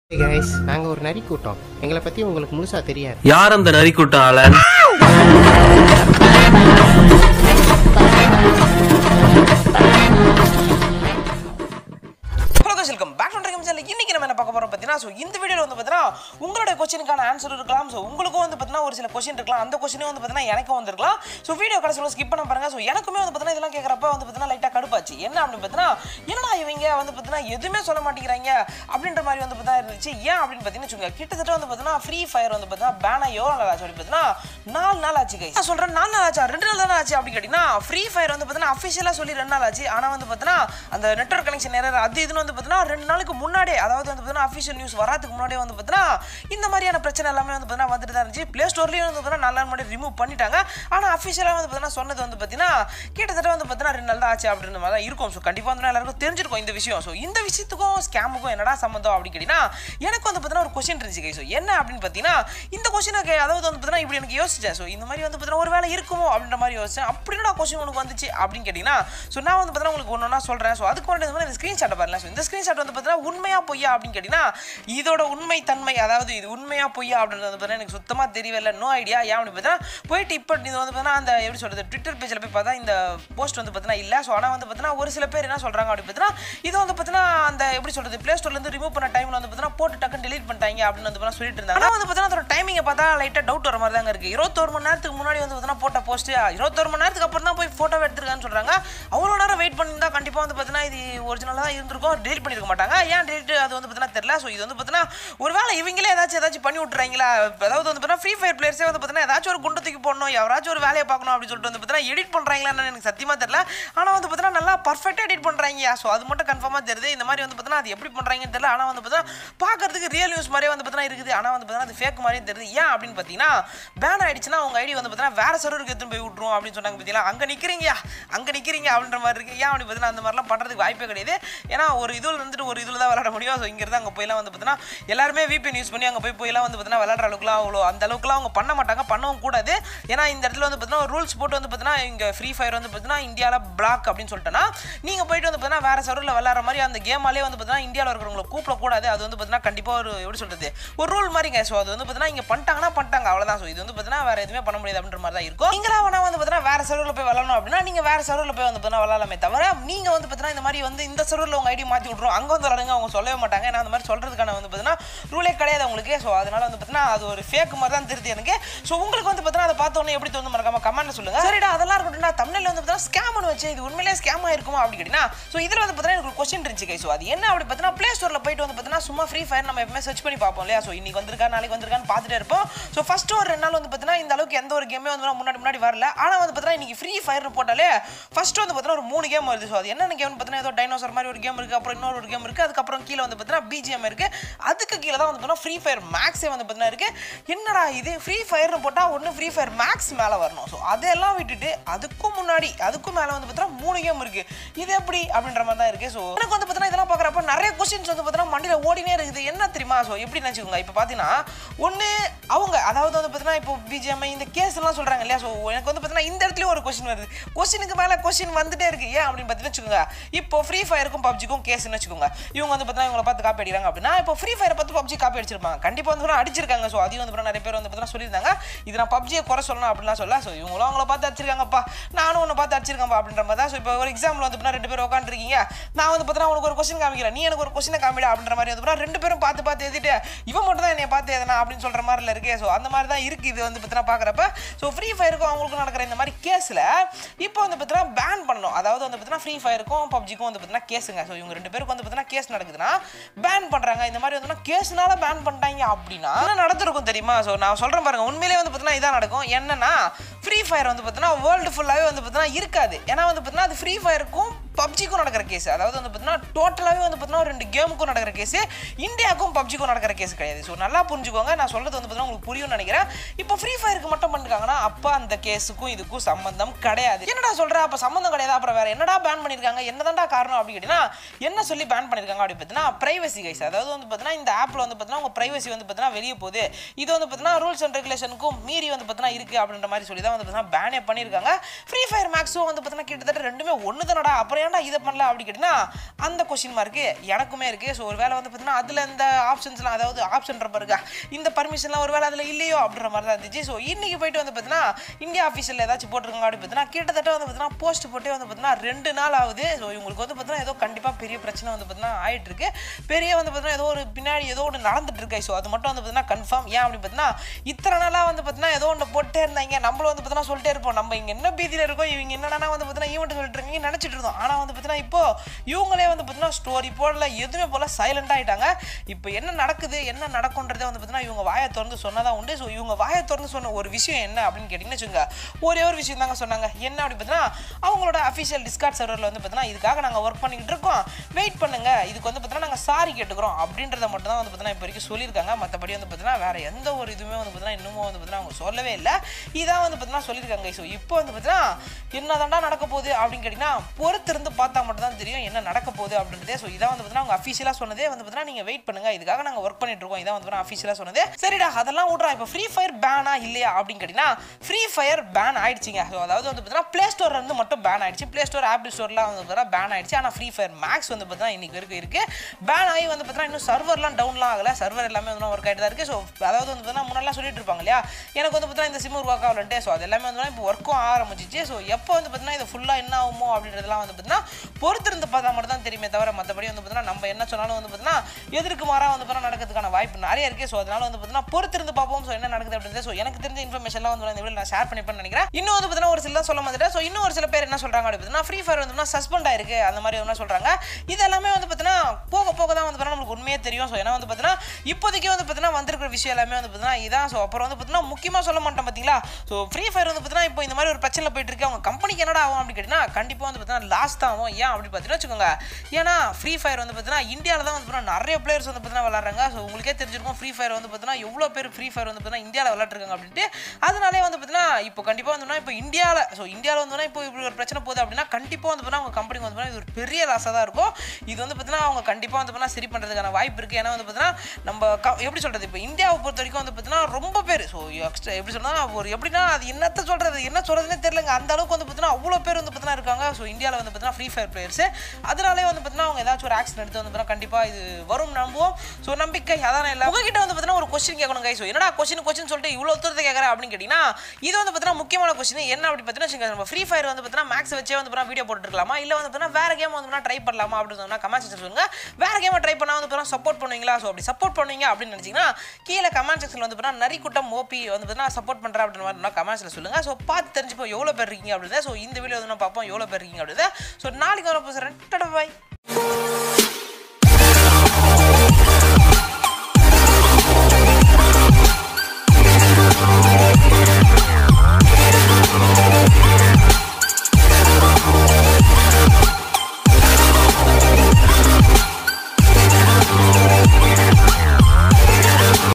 Guys நாங்கள் ஒரு நரி கூட்டம் எங்களை பற்றி உங்களுக்கு முழுசாக தெரியாது யார் அந்த நரிக்குட்டம் ஆளன் ஹலோ guys, வெல்கம் பேக் பண்ணுற சேனல் இன்னைக்கு நம்ம என்ன பார்க்க போறோம் பார்த்தீங்கன்னா ஸோ இந்த வீடியோவில் வந்து பார்த்தீங்கன்னா உங்களுடைய கொஸ்டினுக்கான ஆன்சர் இருக்கலாம் ஸோ உங்களுக்கும் வந்து பார்த்தீங்கன்னா ஒரு சில கொஸ்டின் இருக்கலாம் அந்த கொஸ்டினே வந்து பார்த்தீங்கன்னா எனக்கும் வந்திருக்கலாம் ஸோ வீடியோ கடைசியில் ஸ்கிப் பண்ண பாருங்க ஸோ எனக்குமே வந்து பார்த்தீங்கன்னா இதெல்லாம் கேட்குறப்ப வந்து பார்த்தீங்கன்னா லைட்டாக கடுப்பாச்சு என்ன அப்படின்னு பார்த்தீங்கன்னா என்னடா இவங்க வந்து பார்த்தீங்கன்னா எதுவுமே சொல்ல மாட்டேங்கிறாங்க அப்படின்ற மாதிரி வந்து பார்த்தீங்கன்னா இருந்துச்சு ஏன் அப்படின்னு பார்த்தீங்கன்னா வச்சுக்கோங்க கிட்டத்தட்ட வந்து பார்த்தீங்கன்னா ஃப்ரீ ஃபயர் வந்து பார்த்தீங்கன்னா பேனா எவ்வளோ நாள் ஆச்சு அப்படின்னு பார்த்தீங்கன்னா நாலு நாள் ஆச்சு கைஸ் நான் சொல்கிறேன் நாலு நாள் ஆச்சா ரெண்டு நாள் தானே ஆச்சு அப்படின்னு கேட்டிங்கன்னா ஃப்ரீ ஃபயர் வந்து பார்த்தீங்கன்னா அஃபிஷியலாக சொல்லி ரெண்டு நாள் ஆச்சு ஆனால் வந்து பார்த்தீங்கன்னா அந்த நெட்ஒர்க் கனெக்ஷன் எரர் அது இதுன்னு வந்து பார்த்தீங்கன்னா ரெண்டு நாளுக்கு முன்னாடியே அதாவது வந்து பார்த்தீங்கன்னா அஃபிஷியல் நியூஸ் வராதுக்கு முன்னாடியே வந்து பார்த்தீங்கன்னா இந்த மாதிரியான பிரச்சனை எல்லாமே வந்து பார்த்தீங்கன்னா வந்துட்டு தான் இருந்துச்சு ப்ளே ஸ்டோர்லேயும் வந்து பார்த்தீங்கன்னா நாலு நாள் முன்னாடி ரிமூவ் பண்ணிட்டாங்க ஆனால் அஃபிஷியலாக வந்து பார்த்தீங்கன்னா சொன்னது வந்து பார்த்தீங்கன்னா கிட்டத்தட்ட வந்து பார்த்தீங்கன்னா ரெண்டு நாள் தான் ஆச்சு அப்படின்ற மாதிரி தான் இருக்கும் ஸோ கண்டிப்பாக வந்து எல்லாருக்கும் தெரிஞ்சிருக்கும் இந்த விஷயம் ஸோ இந்த விஷயத்துக்கும் ஸ்கேமுக்கும் என்னடா சம்மந்தம் அப்படின்னு கேட்டிங்கன்னா எனக்கு வந்து பார்த்தீங்கன்னா ஒரு கொஸ்டின் இருந்துச்சு ஸோ என்ன அப்படின்னு பார்த்தீங்கன்னா இந்த கொஸ்டினுக்கு அதாவது வந்து பார்த்தீங்கன்னா இப்படி எனக்கு யோசிச்சேன் ஸோ இந்த மாதிரி வந்து பார்த்தீங்கன்னா ஒரு வேலை இருக்குமோ அப்படின்ற மாதிரி யோசிச்சேன் அப்படி என்னடா கொஸ்டின் உனக்கு வந்துச்சு அப்படின்னு கேட்டிங்கன்னா ஸோ நான் வந்து பார்த்தீங்கன்னா உங்களுக்கு ஒன்று ஒன்றா சொல்கிறேன் ஸோ அதுக்கு முன்னாடி வந்து இந்த ஸ்க்ரீன்ஷாட்டை பாருங்க ஸோ இந்த ஸ்க்ரீன்ஷாட் வந்து பார்த்தீங்கன்னா உண்மையா பொய்யா அப்படின்னு கேட்டிங்கன்னா இதோட உண்மை தன்மை அதாவது இது உண்மையா பொய்யா அப்படின்றது வந்து பார்த்தீங்கன்னா எனக்கு சுத்தமாக தெரியவே நோ ஐடியா ஏன் அப்படின்னு பார்த்தீங்கன்னா போயிட்டு இப்போ இது வந்து பார்த்தீங்கன்னா அந்த எப்படி சொல்கிறது ட்விட்டர் பேஜில் போய் பார்த்தா இந்த போஸ்ட் வந்து பார்த்தீங்கன்னா இல்லை ஸோ ஆனால் வந்து பார்த்தீங்கன்னா ஒரு சில பேர் என்ன சொல்கிறாங்க அப்படின்னு பார்த்தீங்கன்னா இது வந்து பார்த்தீங்கன்னா அந்த எப்படி சொல்கிறது ப்ளே ஸ்டோர்லேருந்து ரிமூவ் பண்ண டைமில் வந்து பார்த்தீங்கன்னா போட்டு டக்குன்னு delete பண்ணிட்டாங்க அப்படின்னு வந்து பார்த்தீங்கன்னா சொல்லிட்டு இருந்தாங்க ஆனால் வந்து பார்த்தீங்கன்னா அதோட டைமிங்கை பார்த்தா லைட்டாக டவுட் வர மாதிரி தாங்க இருக்குது இருபத்தோரு மணி நேரத்துக்கு முன்னாடி வந்து பார்த்தீங்கன்னா போட்ட போஸ்ட் இருபத்தோரு மணி நேரத்துக்கு அப்புறம் தான் போய் ஃபோட்டோ எடுத்துருக்கான்னு சொல்கிறாங்க அவ்வளோ நேரம் வெயிட் பண்ணியிருந்தா கண்டிப்பாக வந்து பார்த்தீங்கன்னா இது ஒரிஜினலாக தான் இருந்திருக்கும் delete பண்ணியிருக்க மாட்டாங்க ஏன் delete அது வந்து பார்த்தீங்கன்னா தெரியல ஸோ இது வந்து பார்த்தீங்கன்னா ஒருவேளை இவங்களே ஏதாச்சும் ஏதாச்சும் பண்ணி விட்டுறாங்களா அதாவது வந்து பார்த்தீங்கன்னா ஃப்ரீ ஃபயர் பிளேயர்ஸே வந்து பார்த்தீங்கன்னா ஏதாச்சும் ஒரு குண்டு தூக்கி போடணும் யாராச்சும் ஒரு வேலையை பார்க்கணும் அப்படின்னு சொல்லிட்டு வந்து பார்த்தீங்கன்னா எடிட் பண்ணுறாங்களான்னு எனக்கு சத்தியமாக தெரியல ஆனால் வந்து பார்த்தீங்கன்னா நல்லா பர்ஃபெக்டாக எடிட் பண்ணுறாங்க ஸோ அது மட்டும் கன்ஃபார்மாக தெரியுது இந்த மாதிரி வந்து பார்த்தீங்கன்னா அது எப்படி பண்ணுறாங்கன்னு தெரியல ஆனால் வந்து பார்த்தீங்கன்னா பார்க்கறதுக்கு ரியல் நியூஸ் மாதிரியே வந்து பார்த்தீங்கன்னா இருக்குது ஆனால் வந்து பார்த்தீங்கன்னா அது ஃபேக் மாதிரியும் தெரியுது ஏன் அப்படின்னு பார்த்தீங்கன்னா பேன் ஆயிடுச்சுன்னா உங்கள் ஐடி வந்து பார்த்தீங்கன்னா வேற சர்வருக்கு எடுத்துன்னு போய் விட்ருவோம் அப்படின்னு சொன்னாங்க பார்த்தீங்களா அங்கே நிற்கிறீங்க அங்கே நிற்கிறீங்க அப்படின்ற மாதிரி இருக்கு ஏன் அப்படி பார்த்தீங்கன்னா அந்த மாதிரிலாம் பண்ணுறதுக்கு வாய்ப்பே கிடையாது ஏன்னா ஒரு இதில் வந்துட்டு ஒரு இதில் தான் விளாட முடியும் ஸோ இங்கிருந்து அங்கே போயெல்லாம் வந்து பார்த்தீங்கன்னா எல்லாருமே VPN யூஸ் பண்ணி அங்கே போய் போயெல்லாம் வந்து பார்த்தீங்கன்னா விளாட்ற அளவுக்குலாம் அவ்வளோ அந்த அளவுக்குலாம் அவங்க பண்ண மாட்டாங்க பண்ணவும் கூடாது ஏன்னா இந்த இடத்துல வந்து பார்த்தீங்கன்னா ரூல்ஸ் போட்டு வந்து பார்த்தீங்கன்னா இங்கே ஃப்ரீ ஃபயர் வந்து பார்த்தீங்கன்னா இந்தியாவில் பிளாக் அப்படின்னு சொல்லிட்டோன்னா நீங்கள் போயிட்டு வந்து பார்த்தீங்கன்னா வேறு சர்வரில் விளாட்ற மாதிரி அந்த கேமாலே வந்து பார்த்தீங்கன்னா இந்தியாவில் இருக்கிறவங்களை கூப்பிடக்கூடாது அது வந்து பார்த்தீங்கன்னா கண்டிப்பாக ஒரு எப்படி சொல்கிறது ஒரு ரூல் மாதிரிங்க ஸோ அது வந்து பார்த்தீங்கன்னா இங்கே பண்ணிட்டாங்கன்னா பண்ணிட்டாங்க அவ்வளோதான் ஸோ இது வந்து பார்த்தீங்கன்னா வேறு எதுவுமே பண்ண முடியாது அப்படின்ற மாதிரி தான் இருக்கும் நீங்களா வேணா வந்து பார்த்தீங்கன்னா வேறு சர்வரில் போய் விளாடணும் அப்படின்னா நீங்கள் வேறு சர்வரில் போய் வந்து பார்த்தீங்கன்னா விளாடலாமே தவிர நீங்கள் வந்து பார்த்தீங்கன்னா இந்த மாதிரி வந்து இந்த சர்வரில் உங்கள் ஐடி மாற்றி விட்ருவோம் அங்கே வந்து விளாடுங்க அவங்க சொல்லவே மாட்டாங்க ஏன்னா அந்த மாதிரி சொல்கிறதுக்கான வந்து பார்த்தீங்கன்னா ரூலே கிடையாது உங்களுக்கு ஸோ அதனால வந்து பார்த்தீங்கன்னா அது ஒரு ஃபேக் மாதிரி தான் தெரியுது எனக்கு ஸோ உங்களுக்கு வந்து பார்த்தீங்கன்னா அதை பார்த்த உடனே எப்படி தோணும் மறக்காம கமெண்ட்ல சொல்லுங்க சரிடா அதெல்லாம் இருக்கட்டும்டா தமிழில் வந்து பார்த்தீங்கன்னா ஸ்கேம் வச்சு இது உண்மையிலே ஸ்கேம் ஆயிருக்குமா அப்படி கேட்டிங்கன்னா ஸோ இதில் வந்து பார்த்தீங்கன்னா எனக்கு ஒரு கொஸ்டின் இருந்துச்சு கை ஸோ அது என்ன அப்படி பார்த்தீங்கன்னா ப்ளே ஸ்டோரில் போயிட்டு வந்து பார்த்தீங்கன்னா சும்மா ஃப்ரீ ஃபயர் நம்ம எப்பவுமே சர்ச் பண்ணி பார்ப்போம் இல்லையா ஸோ இன்னைக்கு வந்திருக்கா நாளைக்கு வந்திருக்கான்னு பார்த்துட்டே இருப்போம் ஸோ ஃபர்ஸ்ட் ஒரு ரெண்டு நாள் வந்து பார்த்தீங்கன்னா இந்த அளவுக்கு எந்த ஒரு கேமே வந்து முன்னாடி முன்னாடி வரல ஆனால் வந்து பார்த்தீங்கன்னா இன்னைக்கு ஃப்ரீ ஃபயர்னு போட்டாலே ஃபர்ஸ்ட் வந்து பார்த்தீங்கன்னா ஒரு மூணு கேம் வருது ஸோ அது என்னென்ன கேம்னு பார்த்தீங்கன்னா ஏதோ டைனோசர் மாதிரி ஒரு கேம் இருக்குது அப்புறம் இன்னொரு ஒரு கேம் இருக்குது அதுக்கப்புறம் கீழே வந்து பார்த்தீங்கன்னா பிஜிஎம் இருக்குது அதுக்கு கீழே தான் வந்து பார்த்தீங்கன்னா ஃப்ரீ ஃபயர் மேக்ஸே வந்து பார்த்தீங்கன்னா இருக்குது என்னடா இது ஃப்ரீ ஃபயர்னு போட்டால் ஒன்று ஃப்ரீ ஃபயர் மேக்ஸ் மேலே வரணும் ஸோ அதெல்லாம் விட்டுட்டு அதுக்கும் முன்னாடி அதுக்கும் மேலே வந்து பார்த்தீங்கன்னா மூணு கேம் இருக்குது இது எப்படி அப்படின்ற மாதிரி தான் இருக்குது ஸோ எனக்கு வந்து பார்த்தீங்கன்னா இதெல்லாம் பார்க்குறப்ப நிறைய கொஸ்டின்ஸ் வந்து பார்த்தீங்கன்னா மண்டியில் ஓடினே இருக்குது என்ன தெரியுமா ஸோ எப்படி நினச்சிக்கோங்க இப்போ பார்த்தீங்கன்னா ஒன்று அவங்க அதாவது வந்து பார்த்தீங்கன்னா இப்போ பிஜிஎம் இந்த கேஸ் எல்லாம் சொல்கிறாங்க இல்லையா ஸோ எனக்கு வந்து பார்த்தீங்கன்னா இந்த இடத்துலயும் ஒரு கொஸ்டின் வருது கொஸ்டினுக்கு மேலே கொஸ்டின் வந்துட்டே இருக்கு ஏன் அப்படின்னு பார்த்தீங்கன்னா வச்சுக்கோங்க இப்போ ஃப்ரீ ஃபயருக்கும் பப்ஜிக்கும் கேஸ்னு வச்சுக்கோங்க இவங்க வந்து பார்த்தீங்கன்னா இவங்களை பார்த்து காப்பி அடிக்கிறாங்க அப்படின்னா இப்போ ஃப்ரீ ஃபயரை பார்த்து பப்ஜி காப்பி அடிச்சிருப்பாங்க கண்டிப்பாக வந்து பார்த்தீங்கன்னா அடிச்சிருக்காங்க ஸோ அதையும் வந்து பார்த்தீங்கன்னா நிறைய பேர் வந்து பார்த்தீங்கன்னா சொல்லியிருந்தாங்க இது நான் பப்ஜியை குறை சொல்லணும் அப்படின்லாம் சொல்ல ஸோ இவங்களும் அவங்கள பார்த்து அடிச்சிருக்காங்கப்பா நானும் ஒன்று பார்த்து அடிச்சிருக்கேன்ப்பா அப்படின்ற மாதிரி தான் ஸோ இப்போ ஒரு எக்ஸாம்பிள் வந்து பார்த்தீங்கன்னா ரெண்டு பேர் உட்காந்துருக்கீங்க நான் வந்து பார்த்தீங்கன்னா உனக்கு ஒரு கொஸ்டின் காமிக்கிறேன் நீ எனக்கு ஒரு கொஸ்டினை காமிடா அப்படின்ற மாதிரி வந்து பார்த்தீங்கன்னா ரெண்டு பேரும் பார்த்து பார்த்து எழுதிட்டு இவன் மட்டும் தான் என்னை பார்த்து எதனா அப்படின்னு சொல்கிற மாதிரில இருக்கே ஸோ அந்த மாதிரி தான் இருக்குது இது வந்து பார்த்தீங்கன்னா பார்க்குறப்ப ஸோ ஃப்ரீ ஃபயருக்கும் அவங்களுக்கும் நடக்கிற இந்த மாதிரி கேஸில் இப்போ வந்து பார்த்தீங்கன்னா பேன் பண்ணணும் அதாவது வந்து பார்த்தீங்கன்னா ஃப்ரீ ஃபயருக்கும் பப்ஜிக்கும் வந்து பார்த்தீங்கன்னா கேஸுங்க ஸோ இவங்க ரெண்டு பேருக்கு வந்து பார்த்தீங்கன்னா கேஸ் நடக்குதுன்னா பேன் பண்ணுறாங்க இந்த மாதிரி வந்து கேஸ்னால பேன் பண்ணிட்டாங்க அப்படின்னா என்ன நடந்திருக்கும் தெரியுமா ஸோ நான் சொல்கிறேன் பாருங்க உண்மையிலே வந்து பார்த்தீங்கன்னா இதான் நடக்கும் என்னன்னா ஃப்ரீ ஃபயர் வந்து பார்த்தீங்கன்னா வேர்ல்டு ஃபுல்லாகவே வந்து பார்த்தீங்கன்னா இருக்காது ஏன்னா வந்து பார்த்தீங்கன்னா அது ஃப்ரீ ஃபயருக்கும் பப்ஜிக்கும் நடக்கிற கேஸ் அதாவது வந்து பார்த்தீங்கன்னா டோட்டலாகவே வந்து பார்த்தீங்கன்னா ஒரு ரெண்டு கேமுக்கும் நடக்கிற கேஸ் இந்தியாவுக்கும் பப்ஜிக்கும் நடக்கிற கேஸ் கிடையாது ஸோ நல்லா புரிஞ்சுக்கோங்க நான் சொல்றது வந்து பார்த்தீங்கன்னா உங்களுக்கு புரியும்னு நினைக்கிறேன் இப்போ ஃப்ரீ ஃபயருக்கு மட்டும் பண்ணிருக்காங்கன்னா அப்போ அந்த கேஸுக்கும் இதுக்கும் சம்பந்தம் கிடையாது என்னடா சொல்ற அப்போ சம்பந்தம் கிடையாது அப்புறம் வேற என்னடா பேன் பண்ணியிருக்காங்க என்னதான்டா காரணம் அப்படின்னு கேட்டீங்கன்னா என்ன சொல்லி பேன் பண்ணியிருக்காங்க அப்படின்னு பார்த்தீங்கன்னா பிரைவசி கைஸ் அதாவது வந்து பார்த்தீங்கன்னா இந்த ஆப்பில் வந்து பார்த்தீங்கன்னா உங்கள் பிரைவசி வந்து பார்த்தீங்கன்னா வெளியே போகுது இது வந்து பார்த்தீங்கன்னா ரூல்ஸ் அண்ட் ரெகுலேஷனுக்கும் மீறி வந்து பார்த்தீங்கன்னா இருக்குது அப்படின்ற மாதிரி சொல்லி தான் வந்து பார்த்தீங்கன்னா பேனே பண்ணியிருக்காங்க ஃப்ரீ ஃபயர் மேக்ஸும் வந்து பார்த்தீங்கன்னா கிட்டத்தட்ட ரெண்டுமே ஒன்று தானடா அப்புறம் ஏன்டா இதை பண்ணல அப்படி கேட்டிங்கன்னா அந்த கொஸ்டின் மார்க்கு எனக்குமே இருக்குது ஸோ ஒரு வேலை வந்து பார்த்தீங்கன்னா அதில் இந்த ஆப்ஷன்ஸ்லாம் அதாவது ஆப்ஷன் பாருங்க இந்த பர்மிஷன்லாம் ஒரு வேலை அதில் இல்லையோ அப்படின்ற மாதிரி தான் இருந்துச்சு ஸோ இன்றைக்கி போயிட்டு வந்து பார்த்தீங்கன்னா இந்தியா ஆஃபீஸில் ஏதாச்சும் போட்டிருக்காங்க அப்படி பார்த்தீங்கன்னா கிட்டத்தட்ட வந்து பார்த்தீங்கன்னா போஸ்ட் போட்டே வந்து பார்த்தீங்கன்னா ரெண்டு நாள் ஆகுது ஸோ இவங்களுக்கு வந்து பார்த்தீங்கன்னா ஏதோ கண்டிப்பாக பெரிய பிரச்சனை வந்து பார்த்தீங்கன்னா ஆயிட்டு இருக்கு பெரிய வந்து பார்த்தீங்கன்னா ஏதோ ஒரு பின்னாடி ஏதோ ஒன்று நடந்துட்டு இருக்கு ஸோ அது மட்டும் வந்து பார்த்தீங்கன்னா கன்ஃபார்ம் ஏன் அப்படி பார்த்தீங்கன்னா இத்தனை நாளாக வந்து பார்த்தீங்கன்னா ஏதோ ஒன்று போட்டே இருந்தாங்க நம்மளும் வந்து பார்த்தீங்கன்னா சொல்லிட்டே இருப்போம் நம்ம இங்கே என்ன பீதியில் இருக்கோம் இவங்க என்னென்னா வந்து பார்த்தீங்கன்னா ஈவெண்ட் சொல்லிட்டு இருக்கீங்க நினச்சிட்டு இருந்தோம் ஆனால் வந்து பார்த்தீங்கன்னா இப்போ இவங்களே வந்து பார்த்தீங்கன்னா ஸ்டோரி போடல எதுவுமே போல சைலண்ட் ஆகிட்டாங்க இப்போ என்ன நடக்குது என்ன நடக்குன்றதே வந்து பார்த்தீங்கன்னா இவங்க வாயை திறந்து சொன்னதான் உண்டு ஸோ இவங்க வாயை திறந்து சொன்ன ஒரு விஷயம் என்ன அப்படின்னு கேட்டிங்கன்னு வச்சுங்க ஒரே ஒரு விஷயம் தாங்க சொன்னாங்க என்ன அப்படி பார்த்தீங்கன்னா அவங்களோட அஃபிஷியல் டிஸ்கார்ட் சர்வரில் வந்து பார்த்தீங்கன்னா இதுக்காக நாங்கள் ஒர்க் பண்ணிக்கிட்டு இருக்கோம் வெயிட் பண்ணுங்க இதுக்கு வந்து பார்த்தீங்கன்னா நாங்கள் சாரி கேட்டுக்கிறோம் அப்படின்றத மட்டும் தான் வந்து பார்த்தீங்கன்னா இப்போ வரைக்கும் சொல்லியிருக்காங்க மற்றபடி வந்து பார்த்தீங்கன்னா வேற எந்த ஒரு இதுவுமே வந்து பார்த்தீங்கன்னா இன்னமும் வந்து பார்த்தீங்கன்னா அவங்க சொல்லவே இல்லை இதான் வந்து பார்த்தீங்கன்னா சொல்லியிருக்காங்க ஸோ இப்போ வந்து பார்த்தீங்கன்னா என்னதாண்டா நடக்க போகுது அப்படின்னு கேட்டிங்கன்னா பொறுத்திருந்து பார்த்தா மட்டும் தான் தெரியும் என்ன நடக்க போகுது அப்படின்றதே ஸோ இதான் வந்து பார்த்தீங்கன்னா அவங்க அஃபீஷியலாக சொன்னதே வந்து பார்த்தீங்கன்னா நீங்கள் வெயிட் பண்ணுங்க இதுக்காக நாங்கள் ஒர்க் பண்ணிட்டு இருக்கோம் இதான் வந்து பார்த்தீங்கன்னா அஃபீஷியலாக சொன்னது சரிடா அதெல்லாம் விட்றா இப்போ ஃப்ரீ ஃபயர் பேனா இல்லையா அப்படின்னு கேட்டிங்கன்னா ஃப்ரீ ஃபயர் பேன் ஆயிடுச்சுங்க ஸோ அதாவது வந்து பார்த்தீங்கன்னா ப்ளே ஸ்டோர்ல இருந்து மட்டும் பேன் ஆயிடுச்சு ப்ளே ஸ்டோர் ஆப்பிள் ஸ்டோர்லாம் வந்து பார்த்தீங்கன்னா பேன் ஆயிடுச்சு ஆனால் ஃப்ரீ ஃபயர் மேக்ஸ் வந்து பார்த்தீங்கன்னா இன்னைக்கு வரைக்கும் இருக்கு பேன் ஆகி வந்து பார்த்தீங்கன்னா இன்னும் சர்வர்லாம் டவுன்லாம் ஆகல சர்வர் எல்லாமே வந்து ஒர்க் ஆகிட்டு தான் இருக்கு ஸோ அதாவது வந்து பார்த்தீங்கன்னா முன்னெல்லாம் சொல்லிட்டு இருப்பாங்க இல்லையா எனக்கு வந்து பார்த்தீங்கன்னா இந்த சிம் ஒர்க் ஆகலன்ட்டு ஸோ அது எல்லாமே வந்து இப்போ ஒர்க்கும் ஆரம்பிச்சிச்சு ஸோ எப்போ வந்து பார்த்தீங்கன்னா இது ஃபுல்லாக என்ன ஆகுமோ அப்படின்றதெல்லாம் வந்து பார்த்தீங்கன்னா பொறுத்திருந்து பார்த்தா மட்டும் தான் தெரியுமே தவிர மற்றபடி வந்து பார்த்தீங்கன்னா நம்ம என்ன சொன்னாலும் வந்து பார்த்தீங்கன்னா எதிர்க்கு மாறாக வந்து பார்த்தீங்கன்னா நடக்கிறதுக்கான வாய்ப்பு நிறைய இருக்குது ஸோ அதனால வந்து பார்த்தீங்கன்னா பொறுத்திருந்து பார்ப்போம் ஸோ என்ன நடக்குது அப்படின்றது ஸோ எனக்கு தெரிஞ்ச இன்ஃபர்மேஷன்லாம் வந்து இந்த வீடியோ நான் ஷேர் பண்ணிப்பேன்னு நினைக்கிறேன் இன்னும் வந்து பார்த்தீங்கன்னா ஒரு சில சொல்ல மாதிரி ஸோ இன்னும் ஒரு சில பேர் என்ன சொல்கிறாங்க அப்படி பார்த்தீங்கன்னா ஃப்ரீ ஃபயர் வந்து சஸ்பெண்ட் ஆயிருக்கு அந்த மாதிரி என்ன சொல்கிறாங்க இது எல்லாமே வந்து பார்த்தீங்கன்னா போக போக தான் வந்து பார்த்தீங்கன்னா நம்மளுக்கு உண்மையே தெரியும் ஸோ ஏன்னா வந்து பார்த்தீங்கன்னா இப்போதைக்கு வந்து பார்த்தீங்கன்னா வந்திருக்கிற விஷயம் எல்லாமே வந்து பார்த்தீங்கன்னா இதான் ஸோ அப்புறம் வந்து பார்த்தீங்கன்னா முக்கியமாக சொல்ல மாட்டோம் பார்த்தீங்களா ஸோ ஃப்ரீ ஃபயர் வந்து பார்த்தீங்கன்னா இப்போ இந்த மாதிரி ஒரு பிரச்சனை போயிட்டு இருக்கு அவங்க கம்பெனிக்கு என்னடா ஆகும் அப்படின்னு கேட்டிங்கன்னா கண்டிப்பாக வந்து பார்த்தீங்கன்னா லாஸ்ட் ஆகும் ஏன் அப்படி பார்த்தீங்கன்னா வச்சுக்கோங்க ஏன்னா ஃப்ரீ ஃபயர் வந்து பார்த்தீங்கன்னா இந்தியாவில் தான் வந்து பார்த்தீங்கன்னா நிறைய பிளேயர்ஸ் வந்து பார்த்தீங்கன்னா விளாட்றாங்க ஸோ உங்களுக்கே தெரிஞ்சிருக்கும் ஃப்ரீ ஃபயர் வந்து பார்த்தீங்கன்னா எவ்வளோ பேர் ஃப்ரீ ஃபயர் வந்து பார்த்தீங்கன்னா இந்தியாவில் விளாட்ருக்காங்க அப்படின்ட்டு அதனாலே வந்து பார்த்தீங்கன்னா இப்போ கண்டிப்பாக வந்து இப்போ இந்தியாவில் ஸோ இந்தியாவில் வந்து இப்போ இப்படி ஒரு பிரச்சனை போகுது அப்படின்னா கண்டிப்பாக வந்து பார்த்தீங்கன்னா அவங்க கம்பெனிக்கு வந்து பார்த்தீங்கன்னா இது ஒரு பெரிய லாஸாக தான் இருக்கும் இது வந்து பார்த்தீங்கன்னா அவங்க கண்டிப்பாக வந்து பார்த்தீங்கன்னா சரி பண்ணுறதுக்கான வாய்ப்பு இருக்குது ஏன்னா வந்து பார்த்தீங்கன்னா நம்ம க- எப்படி சொல்கிறது இப்போ இந்தியாவை பொறுத்த வரைக்கும் வந்து பார்த்தீங்கன்னா ரொம்ப பேர் ஸோ எக்ஸ்ட்ரா எப்படி சொன்னால் ஒரு எப்படின்னா அது என்னத்த சொல்கிறது என்ன சொல்கிறதுனே தெரியலங்க அந்த அளவுக்கு வந்து பார்த்தீங்கன்னா அவ்வளோ பேர் வந்து பார்த்தீங்கன்னா இருக்காங்க ஸோ இந்தியாவில் வந்து பார்த்தீங்கன்னா ஃப்ரீ ஃபயர் பிளேயர்ஸ் அதனாலே வந்து பார்த்தீங்கன்னா அவங்க ஏதாச்சும் ஒரு ஆக்ஷன் எடுத்து வந்து பார்த்தீங்கன்னா கண்டிப்பாக இது வரும் நம்புவோம் ஸோ நம்பிக்கை அதான் இல்லை உங்ககிட்ட வந்து பார்த்தீங்கன்னா ஒரு கொஸ்டின் கேட்கணும் guys. ஸோ என்னடா கொஸ்டின் கொஸ்டின் சொல்லிட்டு இவ்வளோ தூரத்தை கேட்குறேன் அப்படின்னு கேட்டிங்கன்னா இது வந்து பார்த்தீங்கன்னா முக்கியமான கொஸ்டின் என்ன அப்படி பார்த்தீங்கன்னா வச்சுக்கோங்க, நம்ம ஃப்ரீ ஃபயர் வந்து பார்த்தீங்கன்னா மேக்ஸ் வச்சே வந்து பார்த்தீங்கன்னா வீடியோ போட்டுருக்கலாமா இல்லை வந்து பார்த்தீங்கன்னா வேற கேம் வந்து ட்ரை பண்ணலாமா அப்படின்னு சொன்னா கமெண்ட் செக்ஷன் சொல்லுங்க வேற கேமை ட்ரை பண்ணா வந்து பார்த்தீங்கன்னா சப்போர்ட் பண்ணுவீங்களா ஸோ அப்படி சப்போர்ட் பண்ணுவீங்க அப்படின்னு நினச்சிங்கன்னா கீழே கமெண்ட் செக்ஷன் வந்து பார்த்தீங்கன்னா நரி கூட்டம் ஓபி வந்து பார்த்தீங்கன்னா சப்போர்ட் பண்ணுறேன் அப்படின்னு மாதிரி கமெண்ட்ஸில் சொல்லுங்க ஸோ பார்த்து தெரிஞ்சுப்போம் எவ்வளோ பேர் இருக்கீங்க அப்படின்னு ஸோ இந்த வீடியோ வந்து நான் பார்ப்போம் எவ்வளோ பேர் இருக்கீங்க அப்படின்னு ஸோ நாளைக்கு வர போகிறேன் பாய்